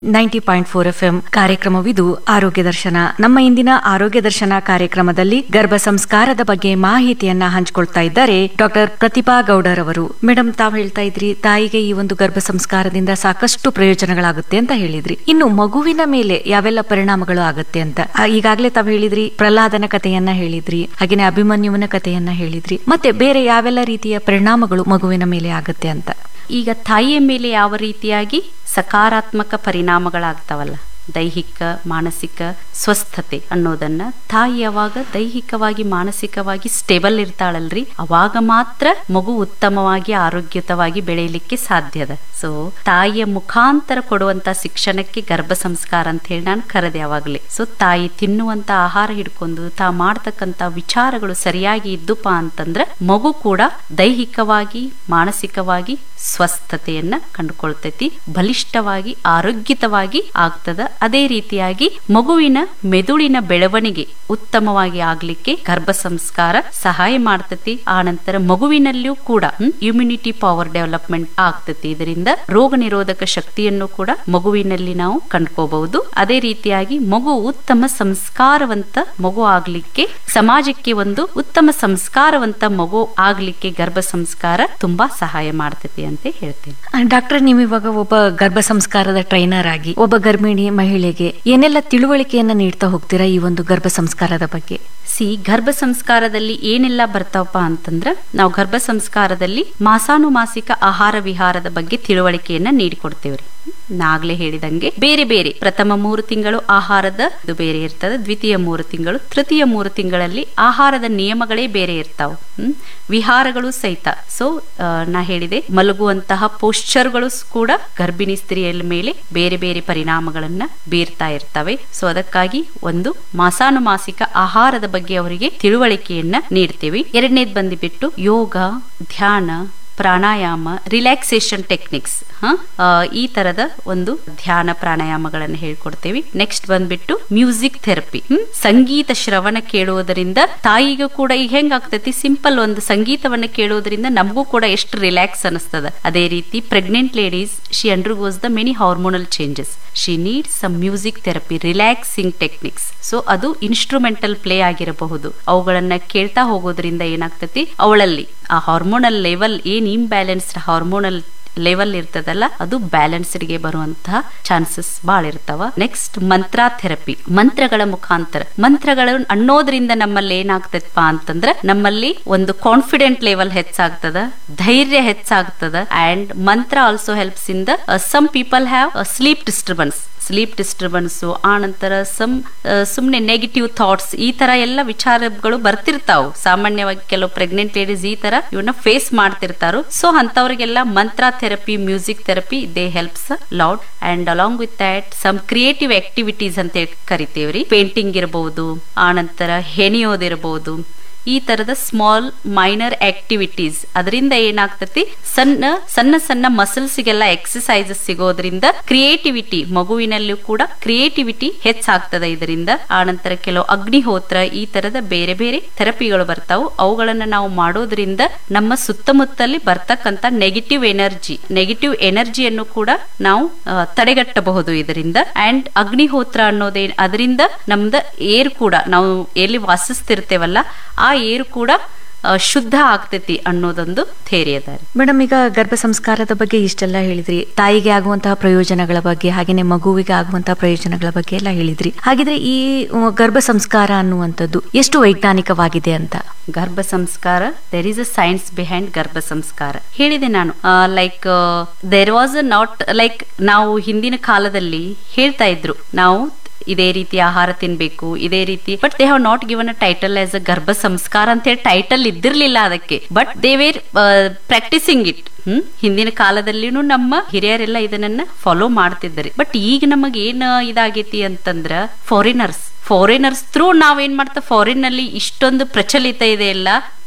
Ninety point four F M ಕಾರ್ಯಕ್ರಮವಿದು ಆರೋಗ್ಯ ದರ್ಶನ ನಮ್ಮ ಇಂದಿನ ಆರೋಗ್ಯ ದರ್ಶನ ಕಾರ್ಯಕ್ರಮದಲ್ಲಿ ಗರ್ಭ ಸಂಸ್ಕಾರದ ಬಗ್ಗೆ ಮಾಹಿತಿಯನ್ನ ಹಂಚಿಕೊಳ್ತಾ ಇದ್ದಾರೆ ಡಾಕ್ಟರ್ ಪ್ರತಿಭಾ ಗೌಡರ್ ಅವರು ಮೇಡಮ್ ತಾವ್ ಹೇಳ್ತಾ ಇದ್ರಿ ತಾಯಿಗೆ ಈ ಒಂದು ಗರ್ಭ ಸಂಸ್ಕಾರದಿಂದ ಸಾಕಷ್ಟು ಪ್ರಯೋಜನಗಳಾಗುತ್ತೆ ಅಂತ ಹೇಳಿದ್ರಿ ಇನ್ನು ಮಗುವಿನ ಮೇಲೆ ಯಾವೆಲ್ಲ ಪರಿಣಾಮಗಳು ಆಗುತ್ತೆ ಅಂತ ಆ, ಈಗಾಗ್ಲೇ ತಾವ್ ಹೇಳಿದ್ರಿ ಪ್ರಹ್ಲಾದನ ಕಥೆಯನ್ನ ಹೇಳಿದ್ರಿ ಹಾಗೇನೆ ಅಭಿಮನ್ಯುವಿನ ಕಥೆಯನ್ನ ಹೇಳಿದ್ರಿ ಮತ್ತೆ ಬೇರೆ ಯಾವೆಲ್ಲ ರೀತಿಯ ಪರಿಣಾಮಗಳು ಮಗುವಿನ ಮೇಲೆ ಆಗುತ್ತೆ ಅಂತ ಈಗ ತಾಯಿಯ ಮೇಲೆ ಯಾವ ರೀತಿಯಾಗಿ ಸಕಾರಾತ್ಮಕ ಪರಿಣಾಮಗಳಾಗ್ತಾವಲ್ಲ ದೈಹಿಕ ಮಾನಸಿಕ ಸ್ವಸ್ಥತೆ ಅನ್ನೋದನ್ನ ತಾಯಿ ಯಾವಾಗ ದೈಹಿಕವಾಗಿ ಮಾನಸಿಕವಾಗಿ ಸ್ಟೇಬಲ್ ಇರ್ತಾಳಲ್ರಿ ಅವಾಗ ಮಾತ್ರ ಮಗು ಉತ್ತಮವಾಗಿ ಆರೋಗ್ಯತವಾಗಿ ಬೆಳೆಯಲಿಕ್ಕೆ ಸಾಧ್ಯದ ಸೊ ತಾಯಿಯ ಮುಖಾಂತರ ಕೊಡುವಂತ ಶಿಕ್ಷಣಕ್ಕೆ ಗರ್ಭ ಸಂಸ್ಕಾರ ಅಂತ ಹೇಳಿ ನಾನು ಕರೆದೆ ಯಾವಾಗ್ಲೇ ಸೊ ತಾಯಿ ತಿನ್ನುವಂತ ಆಹಾರ ಹಿಡ್ಕೊಂಡು ತಾ ಮಾಡ್ತಕ್ಕಂತ ವಿಚಾರಗಳು ಸರಿಯಾಗಿ ಇದ್ದುಪ ಅಂತಂದ್ರ ಮಗು ಕೂಡ ದೈಹಿಕವಾಗಿ ಮಾನಸಿಕವಾಗಿ ಸ್ವಸ್ಥತೆಯನ್ನ ಕಂಡುಕೊಳ್ತೈತಿ ಬಲಿಷ್ಠವಾಗಿ ಆರೋಗ್ಯತವಾಗಿ ಆಗ್ತದ ಅದೇ ರೀತಿಯಾಗಿ ಮಗುವಿನ ಮೆದುಳಿನ ಬೆಳವಣಿಗೆ ಉತ್ತಮವಾಗಿ ಆಗ್ಲಿಕ್ಕೆ ಗರ್ಭ ಸಂಸ್ಕಾರ ಸಹಾಯ ಮಾಡ್ತತಿ ಆ ನಂತರ ಮಗುವಿನಲ್ಲಿಯೂ ಕೂಡ ಇಮ್ಯುನಿಟಿ ಪವರ್ ಡೆವಲಪ್ಮೆಂಟ್ ಆಗ್ತತಿ ಇದರಿಂದ ರೋಗ ನಿರೋಧಕ ಶಕ್ತಿಯನ್ನು ಕೂಡ ಮಗುವಿನಲ್ಲಿ ನಾವು ಕಂಡ್ಕೋಬಹುದು ಅದೇ ರೀತಿಯಾಗಿ ಮಗು ಉತ್ತಮ ಸಂಸ್ಕಾರವಂತ ಮಗು ಆಗ್ಲಿಕ್ಕೆ ಸಮಾಜಕ್ಕೆ ಒಂದು ಉತ್ತಮ ಸಂಸ್ಕಾರವಂತ ಮಗು ಆಗ್ಲಿಕ್ಕೆ ಗರ್ಭ ಸಂಸ್ಕಾರ ತುಂಬಾ ಸಹಾಯ ಮಾಡ್ತತಿ ಅಂತ ಹೇಳ್ತೇನೆ ಡಾಕ್ಟರ್ ನೀವು ಇವಾಗ ಒಬ್ಬ ಗರ್ಭ ಸಂಸ್ಕಾರದ ಟ್ರೈನರ್ ಆಗಿ ಒಬ್ಬ ಗರ್ಭಿಣಿ ಮಹಿಳೆಗೆ ಏನೆಲ್ಲ ತಿಳುವಳಿಕೆಯನ್ನ ನೀಡ್ತಾ ಹೋಗ್ತೀರಾ ಈ ಒಂದು ಗರ್ಭ ಸಂಸ್ಕಾರದ ಬಗ್ಗೆ ಸಿ ಗರ್ಭ ಸಂಸ್ಕಾರದಲ್ಲಿ ಏನೆಲ್ಲ ಬರ್ತಾವಪ್ಪ ಅಂತಂದ್ರ ನಾವು ಗರ್ಭ ಸಂಸ್ಕಾರದಲ್ಲಿ ಮಾಸಾನುಮಾಸಿಕ ಆಹಾರ ವಿಹಾರದ ಬಗ್ಗೆ ತಿಳುವಳಿಕೆಯನ್ನ ನೀಡಿಕೊಡ್ತೇವ್ರಿ ನಾಗ್ಲೇ ಹೇಳಿದಂಗೆ ಬೇರೆ ಬೇರೆ ಪ್ರಥಮ ಮೂರು ತಿಂಗಳು ಆಹಾರದ ಇದು ಬೇರೆ ಇರ್ತದೆ ದ್ವಿತೀಯ ಮೂರು ತಿಂಗಳು ತೃತೀಯ ಮೂರು ತಿಂಗಳಲ್ಲಿ ಆಹಾರದ ನಿಯಮಗಳೇ ಬೇರೆ ಇರ್ತಾವ ಹ್ಮ್ ವಿಹಾರಗಳು ಸಹಿತ ಸೊ ನಾ ಹೇಳಿದೆ ಮಲಗುವಂತಹ ಪೋಶ್ಚರ್ಗಳು ಕೂಡ ಗರ್ಭಿಣಿ ಸ್ತ್ರೀಯರ ಮೇಲೆ ಬೇರೆ ಬೇರೆ ಪರಿಣಾಮಗಳನ್ನ ಬೀರ್ತಾ ಇರ್ತವೆ ಸೊ ಅದಕ್ಕಾಗಿ ಒಂದು ಮಾಸಾನುಮಾಸಿಕ ಆಹಾರದ ಬಗ್ಗೆ ಅವರಿಗೆ ತಿಳುವಳಿಕೆಯನ್ನ ನೀಡ್ತೇವೆ ಎರಡನೇದ್ ಬಂದುಬಿಟ್ಟು ಯೋಗ ಧ್ಯಾನ ಪ್ರಾಣಾಯಾಮ ರಿಲ್ಯಾಕ್ಸೇಷನ್ ಟೆಕ್ನಿಕ್ಸ್ ಈ ತರದ ಒಂದು ಧ್ಯಾನ ಪ್ರಾಣಾಯಾಮಗಳನ್ನು ಹೇಳ್ಕೊಡ್ತೇವೆ ನೆಕ್ಸ್ಟ್ ಬಂದ್ಬಿಟ್ಟು ಮ್ಯೂಸಿಕ್ ಥೆರಪಿ ಸಂಗೀತ ಶ್ರವಣ ಕೇಳುವುದರಿಂದ ತಾಯಿಗೂ ಕೂಡ ಈಗ ಹೆಂಗ್ ಆಗ್ತೈತಿ ಸಿಂಪಲ್ ಒಂದು ಸಂಗೀತವನ್ನ ಕೇಳುವುದರಿಂದ ನಮಗೂ ಕೂಡ ಎಷ್ಟು ರಿಲ್ಯಾಕ್ಸ್ ಅನಿಸ್ತದ ಅದೇ ರೀತಿ pregnant ladies she undergoes the many hormonal changes she need some music therapy relaxing techniques so ಅದು ಇನ್ಸ್ಟ್ರೂಮೆಂಟಲ್ ಪ್ಲೇ ಆಗಿರಬಹುದು ಅವುಗಳನ್ನ ಕೇಳ್ತಾ ಹೋಗೋದ್ರಿಂದ ಏನಾಗ್ತತಿ ಅವಳಲ್ಲಿ ಆ ಹಾರ್ಮೋನಲ್ ಲೆವೆಲ್ ಏನ್ ಇಂಬ್ಯಾಲೆನ್ಸ್ಡ್ ಹಾರ್ಮೋನಲ್ ಲೆವೆಲ್ ಇರ್ತದಲ್ಲ ಅದು ಬ್ಯಾಲೆನ್ಸ್ಡ್ ಗೆ ಬರುವಂತಹ ಚಾನ್ಸಸ್ ಬಾಳ ಇರ್ತಾವ ನೆಕ್ಸ್ಟ್ ಮಂತ್ರ ಥೆರಪಿ ಮಂತ್ರಗಳ ಮುಖಾಂತರ ಮಂತ್ರಗಳು ಅನ್ನೋದ್ರಿಂದ ನಮ್ಮಲ್ಲಿ ಏನಾಗ್ತದಪ್ಪ ಅಂತಂದ್ರ ನಮ್ಮಲ್ಲಿ ಒಂದು ಕಾನ್ಫಿಡೆಂಟ್ ಲೆವೆಲ್ ಹೆಚ್ಚಾಗ್ತದ ಧೈರ್ಯ ಹೆಚ್ಚಾಗ್ತದ ಅಂಡ್ ಮಂತ್ರ also helps in the some people have sleep disturbance sleep disturbance ಆ ನಂತರ ಸಮ್ ಸುಮ್ನೆ ನೆಗೆಟಿವ್ ಥಾಟ್ಸ್ ಈ ತರ ಎಲ್ಲ ವಿಚಾರಗಳು ಬರ್ತಿರ್ತಾವು ಸಾಮಾನ್ಯವಾಗಿ ಕೆಲವು ಪ್ರೆಗ್ನೆಂಟ್ ಲೇಡೀಸ್ ಈ ತರ ಇವನ್ನ ಫೇಸ್ ಮಾಡ್ತಿರ್ತಾರು ಸೊ ಅಂತವ್ರಿಗೆಲ್ಲ ಮಂತ್ರ therapy music therapy they helps loud and along with that some creative activities ಅಂತ ಹೇಳಿ ಕರಿತೇವ್ರಿ ಪೇಂಟಿಂಗ್ ಇರಬಹುದು ಆ ನಂತರ ಹೆಣಿಯೋದಿರಬಹುದು ಈ ತರದ ಸ್ಮಾಲ್ ಮೈನರ್ ಆಕ್ಟಿವಿಟೀಸ್ ಅದರಿಂದ ಏನಾಗ್ತತಿ ಸಣ್ಣ ಸಣ್ಣ ಸಣ್ಣ ಮಸಲ್ಸ್ಗೆಲ್ಲ ಎಕ್ಸಸೈಸಸ್ ಸಿಗೋದ್ರಿಂದ ಕ್ರಿಯೇಟಿವಿಟಿ ಮಗುವಿನಲ್ಲೂ ಕೂಡ ಕ್ರಿಯೇಟಿವಿಟಿ ಹೆಚ್ಚಾಗ್ತದೆ ಇದರಿಂದ ಆನಂತರ ಕೆಲವು ಅಗ್ನಿಹೋತ್ರ ಈ ತರದ ಬೇರೆ ಬೇರೆ ಥೆರಪಿಗಳು ಬರ್ತಾವು ಅವುಗಳನ್ನ ನಾವು ಮಾಡೋದ್ರಿಂದ ನಮ್ಮ ಸುತ್ತಮುತ್ತಲಿ ಬರ್ತಕ್ಕಂತ ನೆಗೆಟಿವ್ ಎನರ್ಜಿ ನೆಗೆಟಿವ್ ಎನರ್ಜಿಯನ್ನು ಕೂಡ ನಾವು ಆ, ತಡೆಗಟ್ಟಬಹುದು ಇದರಿಂದ ಅಂಡ್ ಅಗ್ನಿಹೋತ್ರ ಅನ್ನೋದೇ ಅದರಿಂದ ನಮ್ದ ಏರ್ ಕೂಡ ನಾವು ಎಲ್ಲಿ ವಾಸಿಸ್ತಿರ್ತೇವಲ್ಲ ಆ ಏರು ಕೂಡ ಆ, ಶುದ್ಧ ಆಗ್ತೈತಿ ಅನ್ನೋದೊಂದು ಥೇರಿ ಅದ ರೀ. ಮೇಡಮ್ ಈಗ ಗರ್ಭ ಸಂಸ್ಕಾರದ ಬಗ್ಗೆ ಇಷ್ಟೆಲ್ಲ ಹೇಳಿದ್ರಿ ತಾಯಿಗೆ ಆಗುವಂತಹ ಪ್ರಯೋಜನಗಳ ಬಗ್ಗೆ ಹಾಗೇನೆ ಮಗುವಿಗೆ ಆಗುವಂತಹ ಪ್ರಯೋಜನಗಳ ಬಗ್ಗೆ ಎಲ್ಲ ಹೇಳಿದ್ರಿ ಹಾಗಿದ್ರೆ ಈ ಉ, ಗರ್ಭ ಸಂಸ್ಕಾರ ಅನ್ನುವಂಥದ್ದು ಎಷ್ಟು ವೈಜ್ಞಾನಿಕವಾಗಿದೆ ಅಂತ garbha sanskara there is a science behind garbha sanskara ಹೇಳಿದೆ ನಾನು like there was a not like ನಾವು ಹಿಂದಿನ ಕಾಲದಲ್ಲಿ ಹೇಳ್ತಾ ಇದ್ರು ನಾವು ಇದೇ ರೀತಿ ಆಹಾರ ತಿನ್ಬೇಕು ಇದೇ ರೀತಿ but they have not given a title as a garbha sanskara ಅಂತ ಹೇಳಿ ಟೈಟಲ್ ಇದ್ದಿರ್ಲಿಲ್ಲ ಅದಕ್ಕೆ but they were practising it hmm ಹಿಂದಿನ ಕಾಲದಲ್ಲಿನೂ ನಮ್ಮ ಹಿರಿಯರೆಲ್ಲ ಇದನ್ನ ಫಾಲೋ ಮಾಡ್ತಿದ್ದಾರೆ ಬಟ್ ಈಗ ನಮಗ್ ಏನ್ ಇದಾಗೈತಿ ಅಂತಂದ್ರ ಫಾರಿನರ್ಸ್ ಫಾರಿನರ್ಸ್ ಥ್ರೂ ನಾವೇನ್ ಮಾಡ್ತಾ ಫಾರಿನ್ ನಲ್ಲಿ ಇಷ್ಟೊಂದು ಪ್ರಚಲಿತ ಇದೆ ಎಲ್ಲ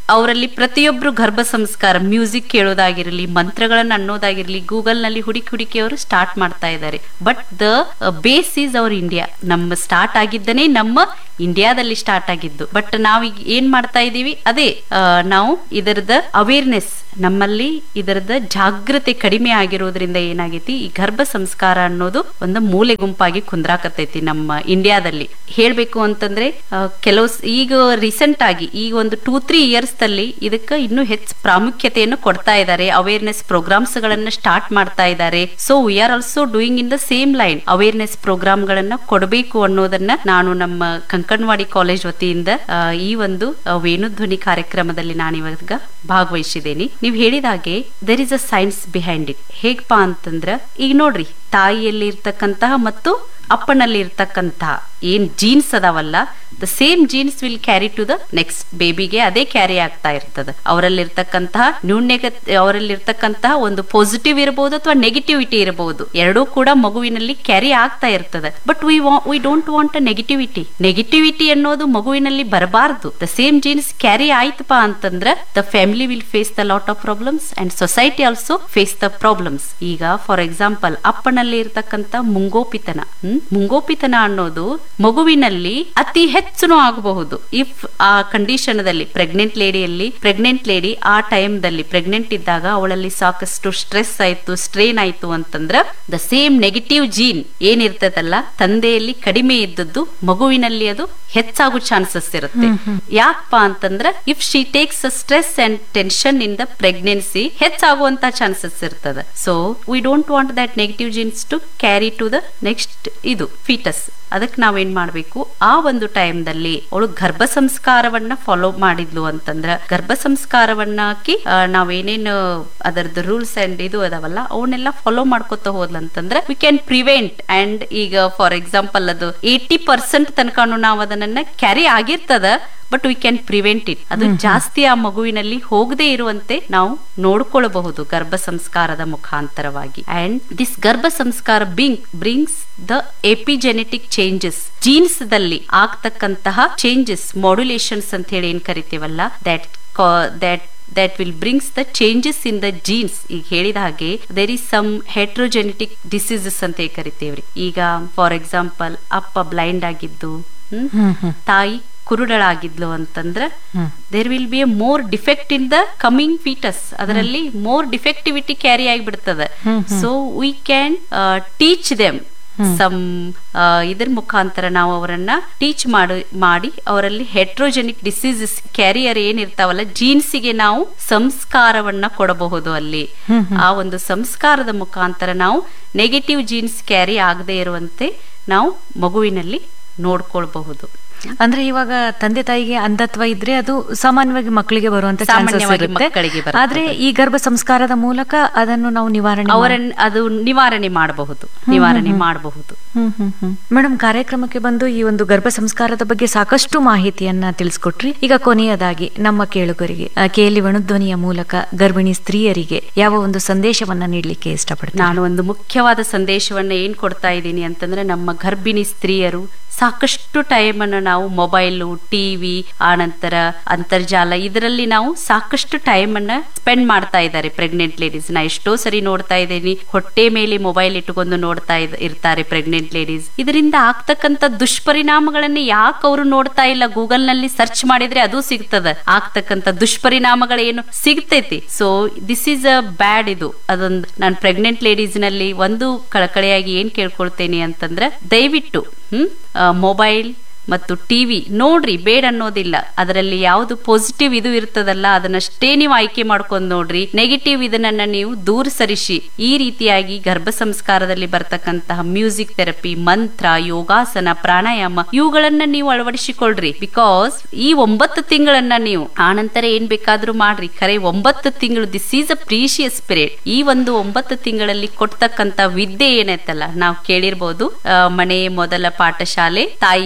ಅವರಲ್ಲಿ ಪ್ರತಿಯೊಬ್ರು ಗರ್ಭ ಸಂಸ್ಕಾರ ಮ್ಯೂಸಿಕ್ ಕೇಳೋದಾಗಿರಲಿ ಮಂತ್ರಗಳನ್ನ ಅನ್ನೋದಾಗಿರ್ಲಿ ಗೂಗಲ್ ನಲ್ಲಿ ಹುಡುಕಿ ಹುಡುಕಿ ಅವರು ಸ್ಟಾರ್ಟ್ ಮಾಡ್ತಾ ಇದ್ದಾರೆ but the base is our India ನಮ್ಮ ಸ್ಟಾರ್ಟ್ ಆಗಿದ್ದನೇ ನಮ್ಮ ಇಂಡಿಯಾದಲ್ಲಿ ಸ್ಟಾರ್ಟ್ ಆಗಿದ್ದು ಬಟ್ ನಾವೀಗ ಏನ್ ಮಾಡ್ತಾ ಇದೀವಿ ಅದೇ ಆ, ನಾವು ಇದರದ ಅವೇರ್ನೆಸ್ ನಮ್ಮಲ್ಲಿ ಇದರದ ಜಾಗೃತೆ ಕಡಿಮೆ ಆಗಿರೋದ್ರಿಂದ ಏನಾಗೈತಿ ಈ ಗರ್ಭ ಸಂಸ್ಕಾರ ಅನ್ನೋದು ಒಂದು ಮೂಲೆ ಗುಂಪಾಗಿ ಕುಂದ್ರಾಕತೈತಿ ನಮ್ಮ ಇಂಡಿಯಾದಲ್ಲಿ ಹೇಳ್ಬೇಕು ಅಂತಂದ್ರೆ ಆ, ಕೆಲವು ಸ್- ಈಗ ರೀಸೆಂಟ್ ಆಗಿ ಈಗ ಒಂದು ಟೂ ತ್ರೀ ಇಯರ್ಸ್ ಅಲ್ಲಿ ಇದಕ್ಕೆ ಇನ್ನೂ ಹೆಚ್ಚು ಪ್ರಾಮುಖ್ಯತೆಯನ್ನು ಕೊಡ್ತಾ ಇದ್ದಾರೆ ಅವೇರ್ನೆಸ್ ಪ್ರೋಗ್ರಾಮ್ಸ್ ಗಳನ್ನ ಸ್ಟಾರ್ಟ್ ಮಾಡ್ತಾ ಇದ್ದಾರೆ so we are also doing in the same line awareness programme ಗಳನ್ನ ಕೊಡಬೇಕು ಅನ್ನೋದನ್ನ ನಾನು ನಮ್ಮ ಕಂಕಣವಾಡಿ ಕಾಲೇಜ್ ವತಿಯಿಂದ ಆ, ಈ ಒಂದು ಆ, ವೇಣುಧ್ವನಿ ಕಾರ್ಯಕ್ರಮದಲ್ಲಿ ನಾನು ಇವಾಗ ಭಾಗವಹಿಸಿದ್ದೇನೆ ನೀವು ಹೇಳಿದ ಹಾಗೆ there is a science behind it ಹೇಗಪ್ಪ ಅಂತಂದ್ರ ಈಗ ನೋಡ್ರಿ ತಾಯಿಯಲ್ಲಿ ಇರ್ತಕ್ಕಂತಹ ಮತ್ತು ಅಪ್ಪನಲ್ಲಿ ಇರ್ತಕ್ಕಂತಹ ಏನ್ ಜೀನ್ಸ್ ಅದಾವಲ್ಲ the same genes will carry to the next ಬೇಬಿಗೆ ಅದೇ ಕ್ಯಾರಿ ಆಗ್ತಾ ಇರ್ತದೆ ಅವರಲ್ಲಿರ್ತಕ್ಕಂತಹ ನ್ಯೂನ್ಯಗ ಅವರಲ್ಲಿರ್ತಕ್ಕಂತಹ ಒಂದು ಪಾಸಿಟಿವ್ ಇರಬಹುದು ಅಥವಾ ನೆಗೆಟಿವಿಟಿ ಇರಬಹುದು ಎರಡೂ ಕೂಡ ಮಗುವಿನಲ್ಲಿ ಕ್ಯಾರಿ ಆಗ್ತಾ ಇರ್ತದೆ but we we don't want a negativity negativity ಅನ್ನೋದು ಮಗುವಿನಲ್ಲಿ ಬರಬಾರದು ದ ಸೇಮ್ ಜೀನ್ಸ್ ಕ್ಯಾರಿ ಆಯ್ತಪ್ಪ ಅಂತಂದ್ರ the family will face the lot of problems and society also face the problems ಈಗ ಫಾರ್ ಎಕ್ಸಾಂಪಲ್ ಅಪ್ಪನಲ್ಲಿ ಇರ್ತಕ್ಕಂತ ಮುಂಗೋಪಿತನ ಹ್ಮ್? ಮುಂಗೋಪಿತನ ಅನ್ನೋದು ಮಗುವಿನಲ್ಲಿ ಅತಿ ಹೆಚ್ಚುನು ಆಗಬಹುದು ಇಫ್ ಆ ಕಂಡೀಷನ್ ದಲ್ಲಿ ಪ್ರೆಗ್ನೆಂಟ್ ಲೇಡಿಯಲ್ಲಿ ಪ್ರೆಗ್ನೆಂಟ್ ಲೇಡಿ ಆ ಟೈಮ್ ದಲ್ಲಿ ಪ್ರೆಗ್ನೆಂಟ್ ಇದ್ದಾಗ ಅವಳಲ್ಲಿ ಸಾಕಷ್ಟು ಸ್ಟ್ರೆಸ್ ಆಯ್ತು ಸ್ಟ್ರೇನ್ ಆಯ್ತು ಅಂತಂದ್ರ ದ ಸೇಮ್ ನೆಗೆಟಿವ್ ಜೀನ್ ಏನಿರ್ತದಲ್ಲ ತಂದೆಯಲ್ಲಿ ಕಡಿಮೆ ಇದ್ದದ್ದು ಮಗುವಿನಲ್ಲಿ ಅದು ಹೆಚ್ಚಾಗೋ ಚಾನ್ಸಸ್ ಇರುತ್ತೆ ಯಾಕಪ್ಪ ಅಂತಂದ್ರ if she takes stress and tension in the pregnancy ಹೆಚ್ಚಾಗುವಂತ ಚಾನ್ಸಸ್ ಇರ್ತದೆ so we don't want that negative genes to carry to the next ಇದು ಫೀಟಸ್ ಅದಕ್ಕೆ ನಾವೇನ್ ಮಾಡ್ಬೇಕು ಆ ಒಂದು ಟೈಮ್ ದಲ್ಲಿ ಅವಳು ಗರ್ಭ ಸಂಸ್ಕಾರವನ್ನ ಫಾಲೋ ಮಾಡಿದ್ಲು ಅಂತಂದ್ರ ಗರ್ಭ ಸಂಸ್ಕಾರವನ್ನ ಹಾಕಿ ಆ, ನಾವೇನೇನು ಅದರದ್ದು ರೂಲ್ಸ್ ಅಂಡ್ ಇದು ಅದಾವಲ್ಲ ಅವನ್ನೆಲ್ಲ ಫಾಲೋ ಮಾಡ್ಕೊತ ಹೋದ್ಲಂತಂದ್ರೆ ವಿ ಕ್ಯಾನ್ ಪ್ರಿವೆಂಟ್ ಅಂಡ್ ಈಗ ಫಾರ್ ಎಕ್ಸಾಂಪಲ್ ಅದು ಏಟಿ ಪರ್ಸೆಂಟ್ ತನಕನು ನಾವು ಅದನ್ನ ಕ್ಯಾರಿ ಆಗಿರ್ತದ but we can prevent it ಅದು ಜಾಸ್ತಿ ಆ ಮಗುವಿನಲ್ಲಿ ಹೋಗದೆ ಇರುವಂತೆ ನಾವು ನೋಡ್ಕೊಳ್ಬಹುದು ಗರ್ಭ ಸಂಸ್ಕಾರದ ಮುಖಾಂತರವಾಗಿ and this garbha sanskar being brings the epigenetic changes genes ದಲ್ಲಿ ಆಗ್ತಕ್ಕಂತಹ ಚೇಂಜಸ್ ಮಾಡ್ಯುಲೇಷನ್ಸ್ ಅಂತ ಹೇಳಿ ಏನ್ ಕರಿತೀವಲ್ಲ that that that will brings the changes in the genes ಈಗ ಹೇಳಿದ ಹಾಗೆ there is some heterogenetic diseases ಅಂತ ಹೇಳಿ ಕರಿತೇವ್ರಿ ಈಗ ಫಾರ್ ಎಕ್ಸಾಂಪಲ್ ಅಪ್ಪ ಬ್ಲೈಂಡ್ ಆಗಿದ್ದು ಹ್ಮ್? ತಾಯಿ ಕುರುಡಳಾಗಿದ್ಲು ಅಂತಂದ್ರ there will be a more defect in the coming foetus ಅದರಲ್ಲಿ ಮೋರ್ ಡಿಫೆಕ್ಟಿವಿಟಿ ಕ್ಯಾರಿ ಆಗಿಬಿಡ್ತದೆ so we can teach them some ಇದ್ರ ಮುಖಾಂತರ ನಾವು ಅವರನ್ನ ಟೀಚ್ ಮಾಡಿ ಮಾಡಿ ಅವರಲ್ಲಿ ಹೆಟ್ರೋಜೆನಿಕ್ ಡಿಸೀಸಸ್ ಕ್ಯಾರಿಯರ್ ಏನಿರ್ತಾವಲ್ಲ ಜೀನ್ಸಿಗೆ ನಾವು ಸಂಸ್ಕಾರವನ್ನ ಕೊಡಬಹುದು ಅಲ್ಲಿ ಆ ಒಂದು ಸಂಸ್ಕಾರದ ಮುಖಾಂತರ ನಾವು ನೆಗೆಟಿವ್ ಜೀನ್ಸ್ ಕ್ಯಾರಿ ಆಗದೆ ಇರುವಂತೆ ನಾವು ಮಗುವಿನಲ್ಲಿ ನೋಡ್ಕೊಳ್ಬಹುದು ಅಂದ್ರೆ ಇವಾಗ ತಂದೆ ತಾಯಿಗೆ ಅಂಧತ್ವ ಇದ್ರೆ ಅದು ಸಾಮಾನ್ಯವಾಗಿ ಮಕ್ಕಳಿಗೆ ಬರುವಂತ ಚಾನ್ಸಸ್ ಸಾಮಾನ್ಯವಾಗಿ ಇರುತ್ತೆ ಮಕ್ಕಳಿಗೆ ಬರ್ತದೆ. ಆದ್ರೆ ಈ ಗರ್ಭ ಸಂಸ್ಕಾರದ ಮೂಲಕ ಅದನ್ನು ನಾವು ನಿವಾರಣೆ ಮಾಡ್- ಅವರನ್ನ ಅದು ನಿವಾರಣೆ ಮಾಡಬಹುದು ನಿವಾರಣೆ ಮಾಡಬಹುದು ಹ್ಮ್ ಹ್ಮ್ ಹ್ಮ್ ಮೇಡಮ್ ಕಾರ್ಯಕ್ರಮಕ್ಕೆ ಬಂದು ಈ ಒಂದು ಗರ್ಭ ಸಂಸ್ಕಾರದ ಬಗ್ಗೆ ಸಾಕಷ್ಟು ಮಾಹಿತಿಯನ್ನ ತಿಳಿಸ್ಕೊಟ್ರಿ ಈಗ ಕೊನೆಯದಾಗಿ ನಮ್ಮ ಕೇಳುಗರಿಗೆ ಆ, ಕೇಳಿ ವಣುಧ್ವನಿಯ ಮೂಲಕ ಗರ್ಭಿಣಿ ಸ್ತ್ರೀಯರಿಗೆ ಯಾವ ಒಂದು ಸಂದೇಶವನ್ನ ನೀಡಲಿಕ್ಕೆ ಇಷ್ಟಪಡ್ತೀನಿ ನಾನು ಒಂದು ಮುಖ್ಯವಾದ ಸಂದೇಶವನ್ನ ಏನ್ ಕೊಡ್ತಾ ಇದ್ದೀನಿ ಅಂತಂದ್ರೆ ನಮ್ಮ ಗರ್ಭಿಣಿ ಸ್ತ್ರೀಯರು ಸಾಕಷ್ಟು ಟೈಮ್ ಅನ್ನು ನಾವು ಮೊಬೈಲು ಟಿವಿ ಆನಂತರ ಅಂತರ್ಜಾಲ ಇದರಲ್ಲಿ ನಾವು ಸಾಕಷ್ಟು ಟೈಮ್ ಅನ್ನ ಸ್ಪೆಂಡ್ ಮಾಡ್ತಾ ಇದ್ದಾರೆ ಪ್ರೆಗ್ನೆಂಟ್ ಲೇಡೀಸ್ ನಾ ಎಷ್ಟೋ ಸರಿ ನೋಡ್ತಾ ಇದ್ದೀನಿ ಹೊಟ್ಟೆ ಮೇಲೆ ಮೊಬೈಲ್ ಇಟ್ಟುಕೊಂಡು ನೋಡ್ತಾ ಇದ್- ಇರ್ತಾರೆ ಪ್ರೆಗ್ನೆಂಟ್ ಲೇಡೀಸ್ ಇದರಿಂದ ಆಗ್ತಕ್ಕಂತ ದುಷ್ಪರಿಣಾಮಗಳನ್ನ ಯಾಕೆ ಅವರು ನೋಡ್ತಾ ಇಲ್ಲ ಗೂಗಲ್ ನಲ್ಲಿ ಸರ್ಚ್ ಮಾಡಿದ್ರೆ ಅದು ಸಿಗ್ತದ ಆಗ್ತಕ್ಕಂತ ದುಷ್ಪರಿಣಾಮಗಳೇನು ಸಿಗ್ತೈತಿ so this is a bad ಇದು ಅದೊಂದು ನಾನು ಪ್ರೆಗ್ನೆಂಟ್ ಲೇಡೀಸ್ ನಲ್ಲಿ ಒಂದು ಕಳಕಳೆಯಾಗಿ ಏನ್ ಕೇಳ್ಕೊಳ್ತೇನೆ ಅಂತಂದ್ರೆ ದಯವಿಟ್ಟು ಹ್ಮ್ ಮೊಬೈಲ್ ಮತ್ತು ಟಿವಿ ನೋಡ್ರಿ ಬೇಡ ಅನ್ನೋದಿಲ್ಲ ಅದರಲ್ಲಿ ಯಾವುದು ಪಾಸಿಟಿವ್ ಇದು ಇರ್ತದಲ್ಲ ಅದನ್ನಷ್ಟೇ ನೀವು ಆಯ್ಕೆ ಮಾಡ್ಕೊಂಡು ನೋಡ್ರಿ ನೆಗೆಟಿವ್ ಇದನ್ನ ನೀವು ದೂರ ಸರಿಸಿ ಈ ರೀತಿಯಾಗಿ ಗರ್ಭ ಸಂಸ್ಕಾರದಲ್ಲಿ ಬರ್ತಕ್ಕಂತಹ ಮ್ಯೂಸಿಕ್ ಥೆರಪಿ ಮಂತ್ರ ಯೋಗಾಸನ ಪ್ರಾಣಾಯಾಮ ಇವುಗಳನ್ನ ನೀವು ಅಳವಡಿಸಿಕೊಳ್ರಿ ಬಿಕಾಸ್ ಈ ಒಂಬತ್ತು ತಿಂಗಳನ್ನ ನೀವು ಆನಂತರ ಏನ್ ಬೇಕಾದ್ರೂ ಮಾಡ್ರಿ ಖರೆ ಒಂಬತ್ತು ತಿಂಗಳು this is a precious period ಈ ಒಂದು ಒಂಬತ್ತು ತಿಂಗಳಲ್ಲಿ ಕೊಡ್ತಕ್ಕಂತ ವಿದ್ಯೆ ಏನೈತಲ್ಲ ನಾವು ಕೇಳಿರ್ಬೋದು ಆ, ಮನೆ ಮೊದಲ ಪಾಠಶಾಲೆ ತಾಯಿಯೇ ಗುರು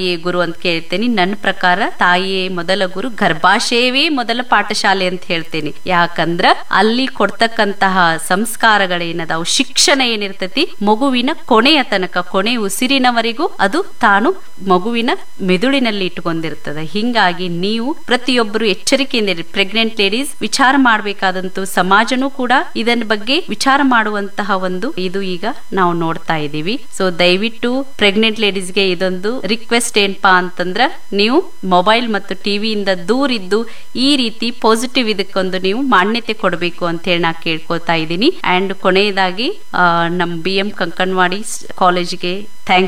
ಅಂತ ಕೇಳ್ತೇನೆ ನನ್ನ ಪ್ರಕಾರ ತಾಯಿಯೇ ಮೊದಲ ಗುರು ಗರ್ಭಾಶಯವೇ ಮೊದಲ ಪಾಠಶಾಲೆ ಅಂತ ಹೇಳ್ತೇನೆ ಯಾಕಂದ್ರ ಅಲ್ಲಿ ಕೊಡ್ತಕ್ಕಂತಹ ಸಂಸ್ಕಾರಗಳೇನದಾವು ಶಿಕ್ಷಣ ಏನಿರ್ತತಿ ಮಗುವಿನ ಕೊನೆಯ ತನಕ ಕೊನೆ ಉಸಿರಿನವರೆಗೂ ಅದು ತಾನು ಮಗುವಿನ ಮೆದುಳಿನಲ್ಲಿ ಇಟ್ಟುಕೊಂಡಿರ್ತದೆ ಹಿಂಗಾಗಿ ನೀವು ಪ್ರತಿಯೊಬ್ಬರು ಎಚ್ಚರಿಕೆಯಿಂದ ಪ್ರೆಗ್ನೆಂಟ್ ಲೇಡೀಸ್ ವಿಚಾರ ಮಾಡಬೇಕಾದಂತೂ ಸಮಾಜನೂ ಕೂಡ ಇದನ್ನ ಬಗ್ಗೆ ವಿಚಾರ ಮಾಡುವಂತಹ ಒಂದು ಇದು ಈಗ ನಾವು ನೋಡ್ತಾ ಇದ್ದೀವಿ ಸೊ ದಯವಿಟ್ಟು ಪ್ರೆಗ್ನೆಂಟ್ ಲೇಡೀಸ್ಗೆ ಇದೊಂದು ರಿಕ್ವೆಸ್ಟ್ ಏನಪ್ಪಾ ಅಂತಂದ್ರ ನೀವು ಮೊಬೈಲ್ ಮತ್ತು ಟಿವಿಯಿಂದ ದೂರ ಇದ್ದು ಈ ರೀತಿ ಪಾಸಿಟಿವ್ ಇದಕ್ಕೊಂದು ನೀವು ಮಾನ್ಯತೆ ಕೊಡಬೇಕು ಅಂತ ಹೇಳಿ ನಾ ಕೇಳ್ಕೊತಾ ಇದ್ದೀನಿ ಅಂಡ್ ಕೊನೆಯದಾಗಿ ಆ, ನಮ್ ಬಿ ಎಂ ಕಂಕನ್ವಾಡಿ ಕಾಲೇಜ್ಗೆ ಥ್ಯಾಂಕ್ಸ್